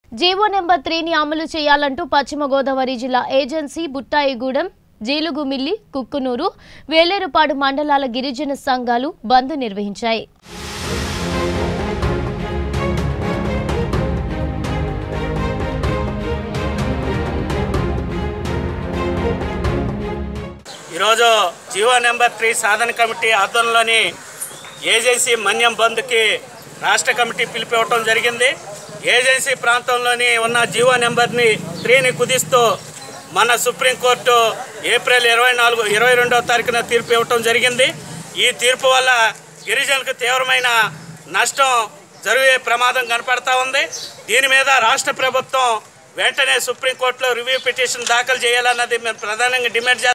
GO number త్రీని అమలు చేయాలంటూ పశ్చిమ గోదావరి జిల్లా ఏజెన్సీ బుట్టాయిగూడెం జీలుగుమిల్లి కుక్కునూరు వేలేరుపాడు మండలాల గిరిజన సంఘాలు బంద్ నిర్వహించాయి ఈరోజు జీవో నెంబర్ త్రీ సాధన కమిటీ ఆధ్వర్యంలోని ఏజెన్సీ మన్యం బంద్కి రాష్ట్ర కమిటీ పిలిపివ్వటం జరిగింది ఏజెన్సీ ప్రాంతంలోని ఉన్న జీవో నెంబర్ని త్రీని కుదిస్తూ మన సుప్రీంకోర్టు ఏప్రిల్ ఇరవై నాలుగు ఇరవై రెండవ తారీఖున తీర్పు ఇవ్వటం జరిగింది ఈ తీర్పు వల్ల గిరిజనులకు తీవ్రమైన నష్టం జరిగే ప్రమాదం కనపడతా ఉంది దీని మీద రాష్ట్ర ప్రభుత్వం వెంటనే సుప్రీంకోర్టులో రివ్యూ పిటిషన్ దాఖలు చేయాలన్నది మేము ప్రధానంగా డిమాండ్ చేస్తాం